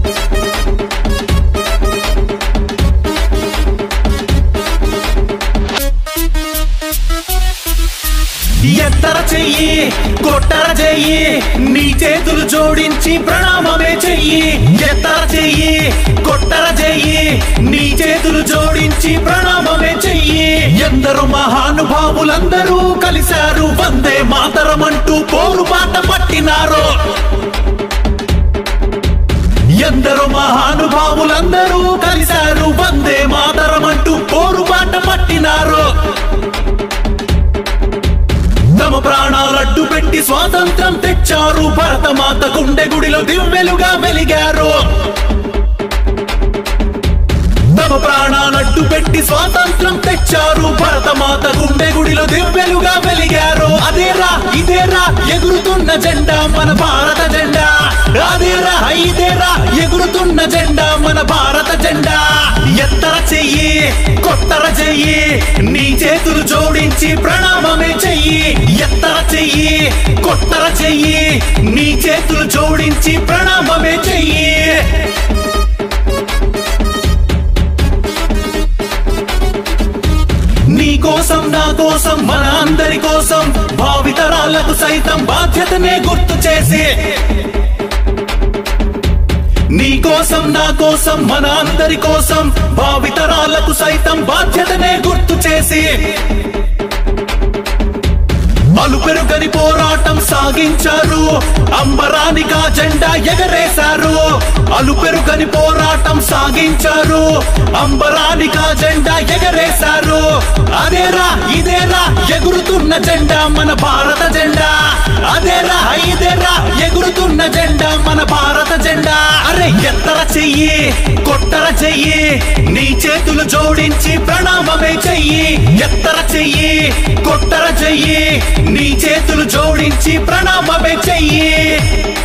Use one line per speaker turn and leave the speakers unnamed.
ఎత్తర చెయ్యి కొట్టర చెయ్యి నీ చేతులు జోడించి ప్రణామమే చెయ్యి ఎత్తర చెయ్యి కొట్టర చెయ్యి నీ చేతులు జోడించి ప్రణామమే చెయ్యి ఎందరు మహానుభావులందరూ కలిశారు వందే మాతరమంటూ పోరు బాట పట్టినారు ఎందరు మహానుభావులందరూ కలిశారు వందే మాతరమంటూ పోరు బాట పట్టినారు తమ ప్రాణాలడ్డు పెట్టి స్వాతంత్రం తెచ్చారు భరతమాత గుండె గుడిలో దివ్వెలుగా వెలిగారు తమ ప్రాణాలడ్డు పెట్టి స్వాతంత్రం తెచ్చారు భరతమాత గుండె గుడిలో దివ్వెలుగా వెలిగారు అదేరా ఇదేరా ఎగురుతున్న జెండా మన భారత జెండా అదేరా ఇదేరా ఎగురుతున్న జెండా మన భారత జెండా ఎత్తర చెయ్యి కొత్తర చెయ్యి నీ చేతులు జోడించి ప్రణామమే చెయ్యి ఎత్తర చెయ్యి కొత్తర చెయ్యి నీ చేతులు జోడించి ప్రణామమే చెయ్యి నీ కోసం నా కోసం మన అందరి కోసం భావితరాలకు సైతం బాధ్యతనే గుర్తు చేసి నీ కోసం నా కోసం మన అందరి కోసం భావితరాలకు సైతం బాధ్యతనే గుర్తు చేసి అలుపెరుగని పోరాటం సాగించారు అంబరానిగా జెండా ఎగరేశారు అలుపెరుగని పోరాటం సాగించారు అంబరానిగా జెండా ఎగరేశారు అదేరా ఇదేరా ఎగురుతున్న జెండా మన భారత జెండా అదేరా ఇదేరా ఎగురుతున్న జెండా మన భారత జెండా అరే ఎత్తర చెయ్యి కొట్టర చెయ్యి నీ చేతులు జోడించి ప్రణామమే చెయ్యి ఎత్తర చెయ్యి కొట్టర చెయ్యి నీ చేతులు జోడించి ప్రణామమే చెయ్యి